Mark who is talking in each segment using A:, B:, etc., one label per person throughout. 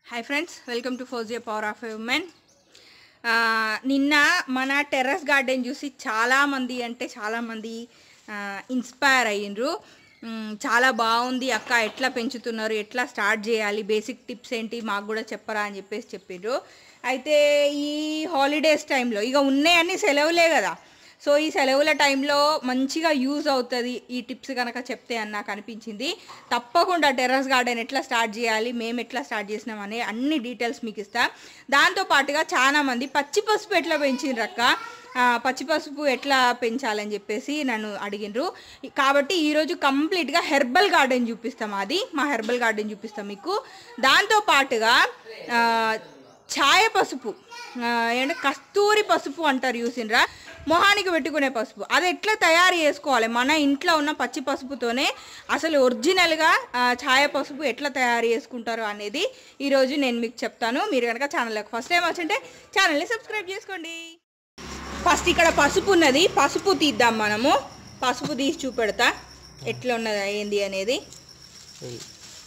A: Hi friends welcome to Fouzia power of women నిన్న మన terrace garden చూసి చాలామంది అంటే చాలామంది ఇన్స్పైర్ అయ్యిండ్రు మ్, చాలా బాగుంది అక్క ఎట్లా పెంచుతున్నారు ఎట్లా స్టార్ట్ చేయాలి బేసిక్ టిప్స్ ఏంటి మాకు కూడా చెప్పరా అని చెప్పేసి చెప్పిండ్రు అయితే ఈ హాలిడేస్ టైంలో ఇక ఉన్నాయన్నీ సెలవులే కదా సో ఈ సెలవుల టైంలో మంచిగా యూజ్ అవుతుంది ఈ టిప్స్ కనుక చెప్తే అని నాకు అనిపించింది తప్పకుండా టెర్రస్ గార్డెన్ ఎట్లా స్టార్ట్ చేయాలి మేము ఎట్లా స్టార్ట్ చేసినాం అనే అన్ని డీటెయిల్స్ మీకు ఇస్తా దాంతో పాటుగా చాలా మంది పచ్చి పసుపు ఎట్లా పెంచిండ్రు అక్క ఆ, పచ్చి పసుపు ఎట్లా పెంచాలని చెప్పేసి నన్ను అడిగిండ్రు కాబట్టి ఈరోజు కంప్లీట్గా హెర్బల్ గార్డెన్ చూపిస్తాం అది మా హెర్బల్ గార్డెన్ చూపిస్తాం మీకు దాంతో పాటుగా ఆ, ఛాయ పసుపు ఆ, ఏంటంటే కస్తూరి పసుపు అంటారు చూసిండ్రా మొహానికి పెట్టుకునే పసుపు అది ఎట్లా తయారు చేసుకోవాలి మన ఇంట్లో ఉన్న పచ్చి పసుపుతోనే అసలు ఒరిజినల్గా ఆ, ఛాయ పసుపు ఎట్లా తయారు చేసుకుంటారు అనేది ఈరోజు నేను మీకు చెప్తాను మీరు కనుక ఛానల్కి ఫస్ట్ టైం వచ్చింటే ఛానల్ని సబ్స్క్రైబ్ చేసుకోండి ఫస్ట్ ఇక్కడ పసుపు ఉన్నది పసుపు తీద్దాం మనము పసుపు తీసి చూపెడతా ఎట్లా ఉన్నది ఏంది అనేది
B: ఇది.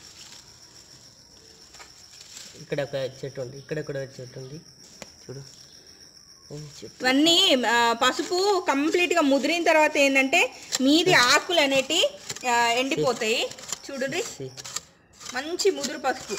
B: ఇక్కడ ఒక చెట్టు ఉంది ఇక్కడ కూడా ఒక చెట్టు ఉంది చూడు ఈ చెట్టు
A: ఇవన్నీ ఆ, పసుపు కంప్లీట్గా ముదిరిన తర్వాత ఏంటంటే మీది ఆకులు అనేటి ఆ, ఎండిపోతాయి చూడండి
B: See.
A: మంచి ముదురు పసుపు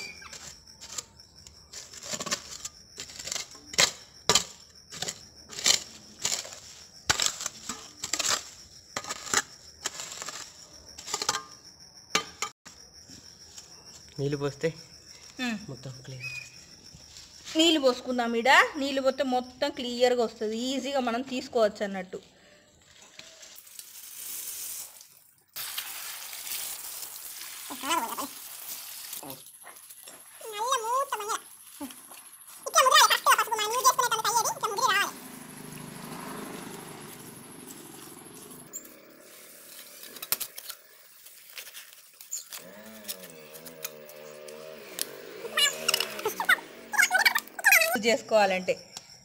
B: నీళ్ళు పోస్తే
A: ఉమ్.
B: మొత్తం క్లియర్
A: నీళ్ళు పోసుకుందాం ఇడ నీళ్ళు పోతే మొత్తం క్లియర్గా వస్తుంది ఈజీగా మనం తీసుకోవచ్చు అన్నట్టు చేసుకోవాలంటే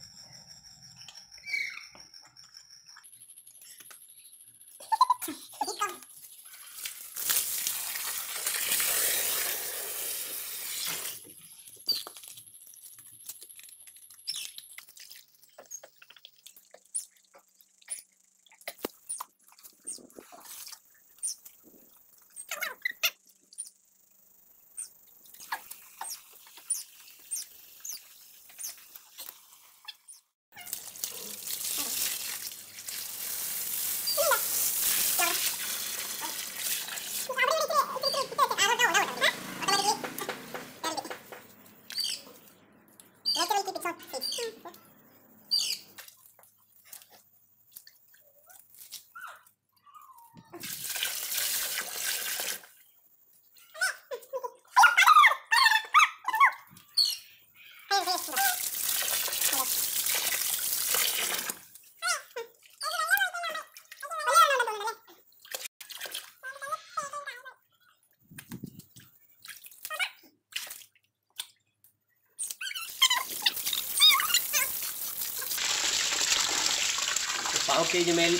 B: పావు కేజీ మేల్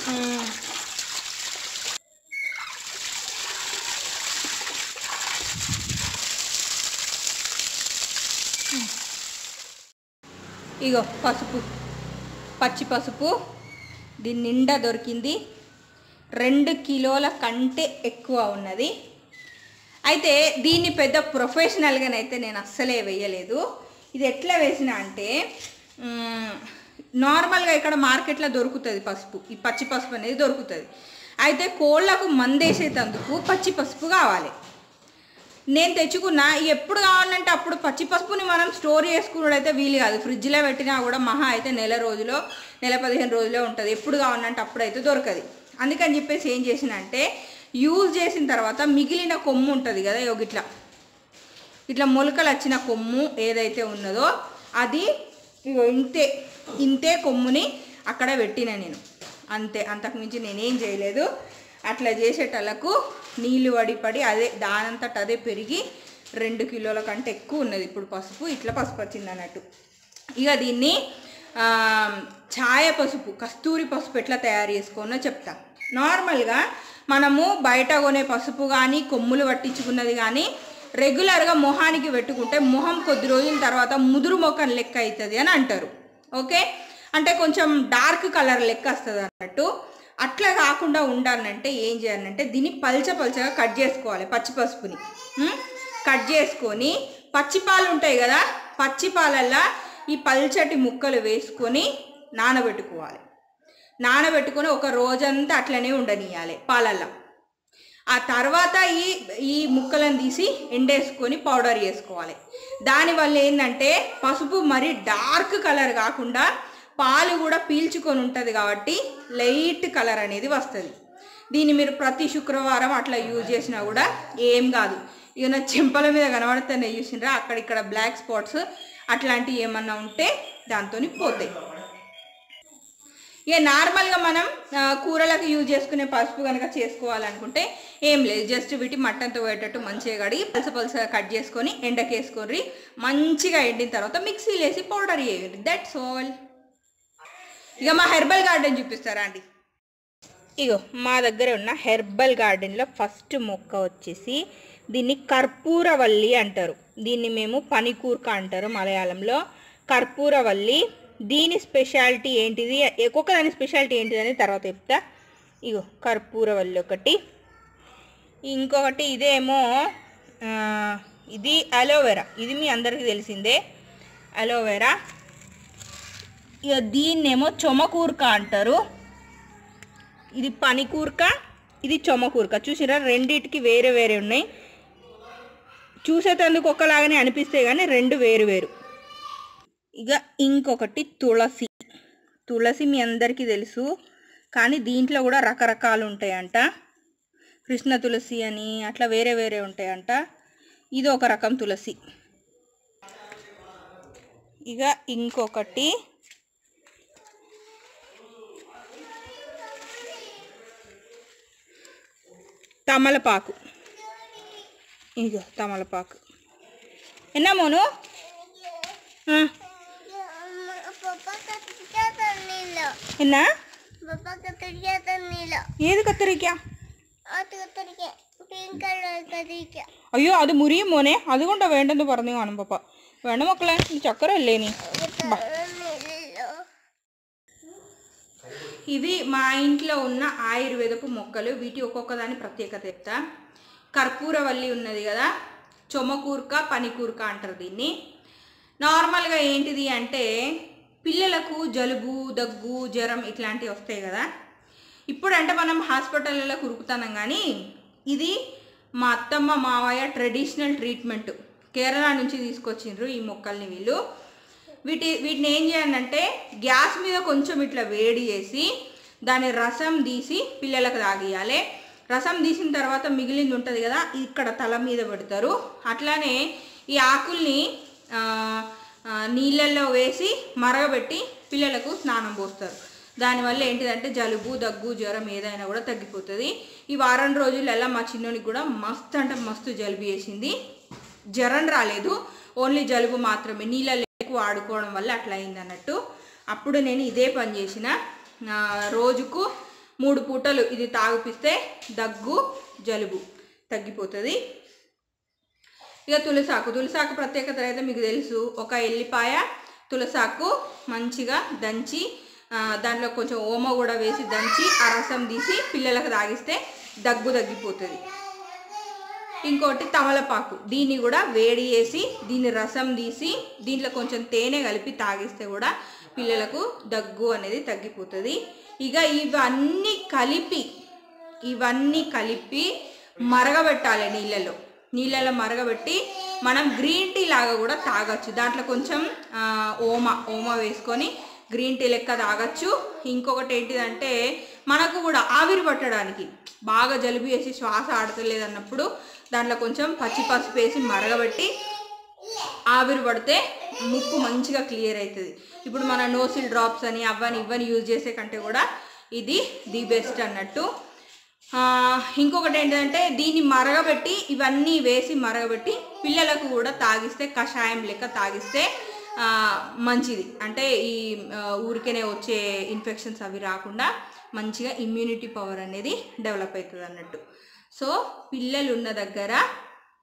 A: ఇగో పసుపు పచ్చి పసుపు దీని నిండా దొరికింది రెండు కిలోల కంటే ఎక్కువ ఉన్నది అయితే దీన్ని పెద్ద ప్రొఫెషనల్గానైతే నేను అస్సలే వేయలేదు ఇది ఎట్లా వేసిన అంటే మ్, నార్మల్గా ఇక్కడ మార్కెట్లో దొరుకుతుంది పసుపు ఈ పచ్చి పసుపు అనేది దొరుకుతుంది అయితే కోళ్ళకు మందేసేటందుకు పచ్చి పసుపు కావాలి నేను తెచ్చుకున్న ఎప్పుడు కావాలంటే అప్పుడు పచ్చి పసుపుని మనం స్టోర్ చేసుకున్నట్టయితే వీలు కాదు ఫ్రిడ్జ్లో పెట్టినా కూడా మహా అయితే నెల రోజులో నెల పదిహేను రోజులో ఉంటుంది ఎప్పుడు కావాలంటే అప్పుడైతే దొరకదు అందుకని చెప్పేసి ఏం చేసిన అంటే యూజ్ చేసిన తర్వాత మిగిలిన కొమ్ము ఉంటుంది కదా ఇగో ఇట్లా ఇట్లా మొలకలు వచ్చిన కొమ్ము ఏదైతే ఉన్నదో అది ఇగో ఇంతే ఇంతే కొమ్ముని అక్కడ పెట్టిన నేను అంతే అంతకుమించి నేనేం చేయలేదు అట్లా చేసేటలకు నీళ్ళు పడి పడి అదే దానంతట అదే పెరిగి రెండు కిలోల కంటే ఎక్కువ ఉన్నది ఇప్పుడు పసుపు ఇట్లా పసుపు వచ్చింది అన్నట్టు ఇక దీన్ని ఆ, ఛాయ పసుపు కస్తూరి పసుపు ఎట్లా తయారు చేసుకోనో చెప్తా నార్మల్గా మనము బయట కొనే పసుపు కానీ కొమ్ములు పట్టించుకున్నది కానీ రెగ్యులర్గా మొహానికి పెట్టుకుంటే మొహం కొద్ది రోజుల తర్వాత ముదురు మొఖం లెక్క అవుతుంది అని అంటారు ఓకే అంటే కొంచెం డార్క్ కలర్ లెక్క వస్తుంది అన్నట్టు అట్లా కాకుండా ఉండాలంటే ఏం చేయాలంటే దీన్ని పల్చ పల్చగా కట్ చేసుకోవాలి పచ్చి పసుపుని ఉం? కట్ చేసుకొని పచ్చి పాలు ఉంటాయి కదా పచ్చి పాలల్లో ఈ పల్చటి ముక్కలు వేసుకొని నానబెట్టుకోవాలి నానబెట్టుకొని ఒక రోజంతా అట్లనే ఉండనియాలి పాలల్లో ఆ తర్వాత ఈ ఈ ముక్కలను తీసి ఎండేసుకొని పౌడర్ చేసుకోవాలి దానివల్ల ఏంటంటే పసుపు మరి డార్క్ కలర్ కాకుండా పాలు కూడా పీల్చుకొని ఉంటుంది కాబట్టి లైట్ కలర్ అనేది వస్తుంది దీన్ని మీరు ప్రతి శుక్రవారం అట్లా యూజ్ చేసినా కూడా ఏం కాదు ఇక నా చెంపల మీద కనబడుతున్నాయి చూసినరా అక్కడిక్కడ బ్లాక్ స్పాట్స్ అట్లాంటివి ఏమన్నా ఉంటే దాంతో పోతాయి ఇక నార్మల్గా మనం ఆ, కూరలకు యూజ్ చేసుకునే పసుపు కనుక చేసుకోవాలనుకుంటే ఏం లేదు జస్ట్ వీటి మట్టంతో పోయేటట్టు మంచిగా కడిగి పలస పలసగా కట్ చేసుకొని ఎండకేసుకొని మంచిగా ఎండిన తర్వాత మిక్సీలో వేసి పౌడర్ చేయండి దట్స్ ఆల్ ఇక మా హెర్బల్ గార్డెన్ చూపిస్తారా అండి ఇగో మా దగ్గర ఉన్న హెర్బల్ గార్డెన్లో ఫస్ట్ మొక్క వచ్చేసి దీన్ని కర్పూరవల్లి అంటారు దీన్ని మేము పనికూర్క అంటారు మలయాళంలో కర్పూరవల్లి దీని స్పెషాలిటీ ఏంటిది ఒక్కొక్క దాని స్పెషాలిటీ ఏంటిది అని తర్వాత చెప్తా ఇగో కర్పూరవల్లి ఒకటి ఇంకొకటి ఇదేమో ఆ, ఇది అలోవెరా ఇది మీ అందరికీ తెలిసిందే అలోవెరా ఇక దీన్నేమో చొమకూర్క అంటారు ఇది పనికూర్క ఇది చొమకూర్క చూసిరా రెండిటికి వేరే వేరే ఉన్నాయి చూసేటందుకు ఒకలాగానే అనిపిస్తాయి కానీ రెండు వేరు వేరు ఇక ఇంకొకటి తులసి తులసి మీ అందరికీ తెలుసు కానీ దీంట్లో కూడా రకరకాలు ఉంటాయంట కృష్ణ తులసి అని అట్లా వేరే వేరే ఉంటాయంట ఇది ఒక రకం తులసి ఇక ఇంకొకటి తమలపాకు ఇగో తమలపాకు ఎన్నా మోను ఆ, ఎన్నా ఏది కత్తిరికా അയ്യോ അത് മുറിയും മോനെ അതുകൊണ്ടാ വേണ്ടെന്ന് പറഞ്ഞു കാണും പപ്പ വേണ്ട മക്കളെ ഈ ചക്കര അല്ലേ നീ ఇవి మా ఇంట్లో ఉన్న ఆయుర్వేదపు మొక్కలు వీటి ఒక్కొక్క దాని ప్రత్యేకత చెప్తా కర్పూరవల్లి ఉన్నది కదా చొమకూర్క పనికూర్క అంటారు దీన్ని నార్మల్గా ఏంటిది అంటే పిల్లలకు జలుబు దగ్గు జ్వరం ఇట్లాంటివి వస్తాయి కదా ఇప్పుడంటే మనం హాస్పిటల్లో కురుకుతున్నాం కానీ ఇది మా అత్తమ్మ మావయ్య ట్రెడిషనల్ ట్రీట్మెంట్ కేరళ నుంచి తీసుకొచ్చిండ్రు ఈ మొక్కల్ని వీళ్ళు వీటి వీటిని ఏం చేయాలంటే గ్యాస్ మీద కొంచెం ఇట్లా వేడి చేసి దాని రసం తీసి పిల్లలకు తాగియాలి రసం తీసిన తర్వాత మిగిలింది ఉంటుంది కదా ఇక్కడ తల మీద పెడతారు అట్లానే ఈ ఆకుల్ని ఆ, ఆ, నీళ్ళల్లో వేసి మరగబెట్టి పిల్లలకు స్నానం పోస్తారు దానివల్ల ఏంటిదంటే జలుబు దగ్గు జ్వరం ఏదైనా కూడా తగ్గిపోతుంది ఈ వారం రోజులలో మా చిన్నోనికి కూడా మస్తు అంటే మస్తు జలుబు వేసింది జ్వరం రాలేదు ఓన్లీ జలుబు మాత్రమే నీళ్ళలో ఎక్కువ ఆడుకోవడం వల్ల అట్లా అయింది అన్నట్టు అప్పుడు నేను ఇదే పని చేసిన ఆ, రోజుకు మూడు పూటలు ఇది తాగిపిస్తే దగ్గు జలుబు తగ్గిపోతుంది ఇక తులసాకు తులసాకు ప్రత్యేకత అయితే మీకు తెలుసు ఒక ఎల్లిపాయ తులసాకు మంచిగా దంచి ఆ, దాంట్లో కొంచెం ఓమ కూడా వేసి దంచి ఆ రసం తీసి పిల్లలకు తాగిస్తే దగ్గు తగ్గిపోతుంది ఇంకోటి తమలపాకు దీన్ని కూడా వేడి చేసి దీని రసం తీసి దీంట్లో కొంచెం తేనె కలిపి తాగిస్తే కూడా పిల్లలకు దగ్గు అనేది తగ్గిపోతుంది ఇక ఇవన్నీ కలిపి ఇవన్నీ కలిపి మరగబెట్టాలి నీళ్ళలో నీళ్ళలో మరగబెట్టి మనం గ్రీన్ టీ లాగా కూడా తాగొచ్చు దాంట్లో కొంచెం ఆ, ఓమ ఓమ వేసుకొని గ్రీన్ టీ లెక్క తాగొచ్చు ఇంకొకటి ఏంటిదంటే మనకు కూడా ఆవిరి పట్టడానికి బాగా జలుబు వేసి శ్వాస ఆడతలేదు అన్నప్పుడు దాంట్లో కొంచెం పచ్చి పసుపు వేసి మరగబెట్టి ఆవిరి పడితే ముక్కు మంచిగా క్లియర్ అవుతుంది ఇప్పుడు మన నోసిల్ డ్రాప్స్ అని అవని ఇవని యూజ్ చేసే కంటే కూడా ఇది ది బెస్ట్ అన్నట్టు ఆ, ఇంకొకటి ఏంటంటే దీన్ని మరగబెట్టి ఇవన్నీ వేసి మరగబెట్టి పిల్లలకు కూడా తాగిస్తే కషాయం లెక్క తాగిస్తే ఆ, మంచిది అంటే ఈ ఆ, ఊరికేనే వచ్చే ఇన్ఫెక్షన్స్ అవి రాకుండా మంచిగా ఇమ్యూనిటీ పవర్ అనేది డెవలప్ అవుతుంది అన్నట్టు సో పిల్లలు ఉన్న దగ్గర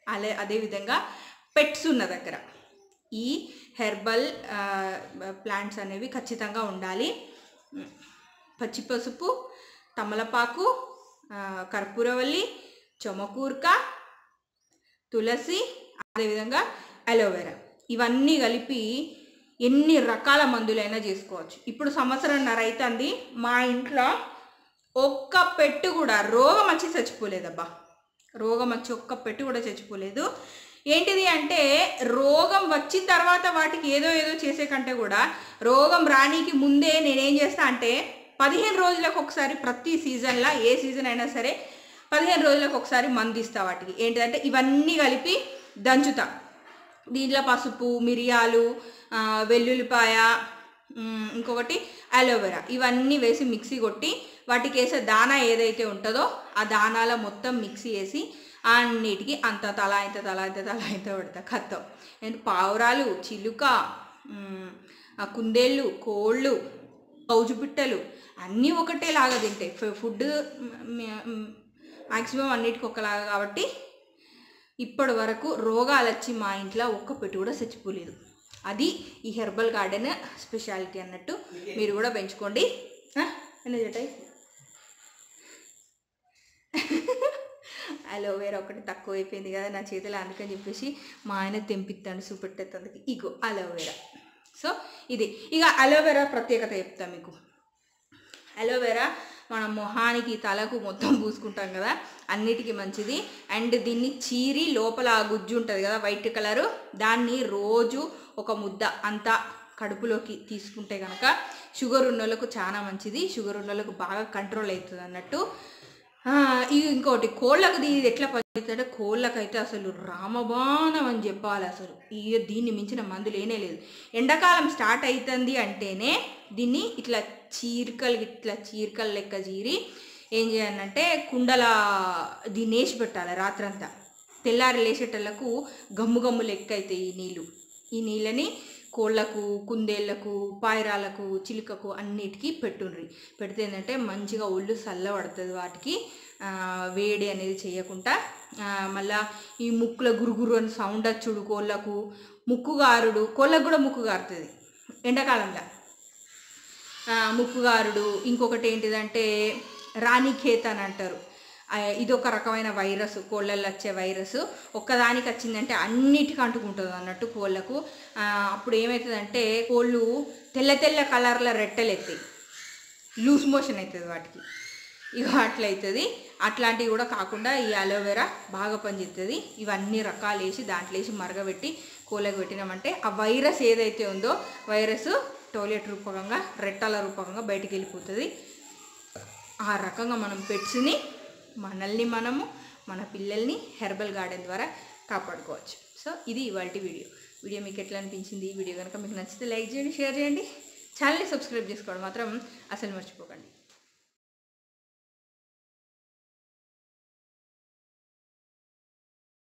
A: అదే అదేవిధంగా పెట్స్ ఉన్న దగ్గర ఈ హెర్బల్ ప్లాంట్స్ అనేవి ఖచ్చితంగా ఉండాలి ఉమ్, పచ్చి పసుపు తమలపాకు ఆ, కర్పూరవల్లి చొమకూర్క తులసి అదేవిధంగా అలోవెరా ఇవన్నీ కలిపి ఎన్ని రకాల మందులైనా చేసుకోవచ్చు ఇప్పుడు సంవత్సరంన్నర అవుతుంది మా ఇంట్లో ఒక్క పెట్టు కూడా రోగం వచ్చి చచ్చిపోలేదబ్బా రోగం వచ్చి ఒక్క పెట్టు కూడా చచ్చిపోలేదు ఏంటిది అంటే రోగం వచ్చిన తర్వాత వాటికి ఏదో ఏదో చేసే కంటే కూడా రోగం రానికి ముందే నేనేం చేస్తా అంటే పదిహేను రోజులకు ఒకసారి ప్రతి సీజన్లో ఏ సీజన్ అయినా సరే పదిహేను రోజులకు ఒకసారి మందిస్తా వాటికి ఏంటిదంటే ఇవన్నీ కలిపి దంచుతా దీంట్లో పసుపు మిరియాలు ఆ, వెల్లుల్లిపాయ ఉమ్, ఇంకొకటి అలోవెరా ఇవన్నీ వేసి మిక్సీ కొట్టి వాటికి వేసే దానా ఏదైతే ఉంటుందో ఆ దానాల మొత్తం మిక్సీ వేసి అన్నిటికీ అంత తల ఇంత తల ఇంత తల ఇంత పెడతా కత్తం అండ్ పావురాలు చిలుక ఉమ్, ఆ కుందేళ్ళు కోళ్ళు కౌజు పిట్టలు అన్నీ ఒకటేలాగా తింటాయి ఫు- ఫుడ్ మ్యాక్సిమం అన్నిటికీ ఒకలాగా కాబట్టి ఇప్పటి వరకు రోగాలు వచ్చి మా ఇంట్లో ఒక్క పెట్టి కూడా చచ్చిపోలేదు అది ఈ హెర్బల్ గార్డెన్ స్పెషాలిటీ అన్నట్టు మీరు కూడా పెంచుకోండి ఆ? ఎన్ని చెట్టాయి అలోవేరా ఒకటి తక్కువ అయిపోయింది కదా నా చేతిలో అందుకని చెప్పేసి మా ఆయన తెంపిస్తాడు చూపెట్టేందుకు ఇగో అలోవేరా సో ఇది ఇక అలోవెరా ప్రత్యేకత చెప్తా మీకు అలోవెరా మన మొహానికి తలకు మొత్తం పూసుకుంటాం కదా అన్నిటికీ మంచిది అండ్ దీన్ని చీరి లోపల ఆ గుజ్జు ఉంటుంది కదా వైట్ కలరు దాన్ని రోజు ఒక ముద్ద అంతా కడుపులోకి తీసుకుంటే కనుక షుగర్ ఉన్న వాళ్ళకు చాలా మంచిది షుగర్ ఉన్న వాళ్ళకు బాగా కంట్రోల్ అవుతుంది అన్నట్టు ఆ, ఇది ఇంకోటి కోళ్ళకు దీ- ఇది ఎట్లా పనిచేస్తుందంటే కోళ్ళకైతే అసలు రామబాణం అని చెప్పాలి అసలు ఈ దీన్ని మించిన మందు లేనే లేదు ఎండాకాలం స్టార్ట్ అవుతుంది అంటేనే దీన్ని ఇట్లా చీరికలు ఇట్లా చీరికలు లెక్క చీరి ఏం చేయాలంటే కుండల దీన్ని వేసి పెట్టాలి రాత్రంతా తెల్లారి లేచేటోళ్ళకు గమ్ము గమ్ము లెక్క అవుతాయి ఈ నీళ్ళు ఈ నీళ్ళని కోళ్ళకు కుందేళ్లకు పాయరాలకు చిలుకకు అన్నిటికీ పెట్టుండ్రి పెడితే ఏంటంటే మంచిగా ఒళ్ళు చల్లబడుతుంది వాటికి ఆ, వేడి అనేది చేయకుండా ఆ, మళ్ళా ఈ ముక్కుల గురుగురు అని సౌండ్ వచ్చుడు కోళ్ళకు ముక్కు గారుడు కోళ్ళకు కూడా ముక్కు గారుతుంది ఎండాకాలంలో ఆ, ముక్కుగారుడు ఇంకొకటి ఏంటిదంటే రాణిఖేత్ అని అంటారు ఆ, ఇది ఒక రకమైన వైరస్ కోళ్ళల్లో వచ్చే వైరస్ ఒక్కదానికి వచ్చిందంటే అన్నిటికీ అంటుకుంటుంది అన్నట్టు కోళ్ళకు ఆ, అప్పుడు ఏమవుతుందంటే కోళ్ళు తెల్ల తెల్ల కలర్ల రెట్టలు ఎత్తాయి లూజ్ మోషన్ అవుతుంది వాటికి ఇక అట్లా అవుతుంది అట్లాంటివి కూడా కాకుండా ఈ అలోవెరా బాగా పనిచేస్తుంది ఇవన్నీ రకాలు వేసి దాంట్లో వేసి మరగబెట్టి కోళ్ళకి పెట్టినామంటే ఆ వైరస్ ఏదైతే ఉందో వైరస్ టాయిలెట్ రూపకంగా రెట్టాల రూపకంగా బయటికి వెళ్ళిపోతుంది ఆ రకంగా మనం పెట్స్ని మనల్ని మనము మన పిల్లల్ని హెర్బల్ గార్డెన్ ద్వారా కాపాడుకోవచ్చు సో ఇది ఇవాళ వీడియో వీడియో మీకు ఎట్లా అనిపించింది ఈ వీడియో కనుక మీకు నచ్చితే లైక్ చేయండి షేర్ చేయండి ఛానల్ని సబ్స్క్రైబ్ చేసుకోవడం మాత్రం అసలు మర్చిపోకండి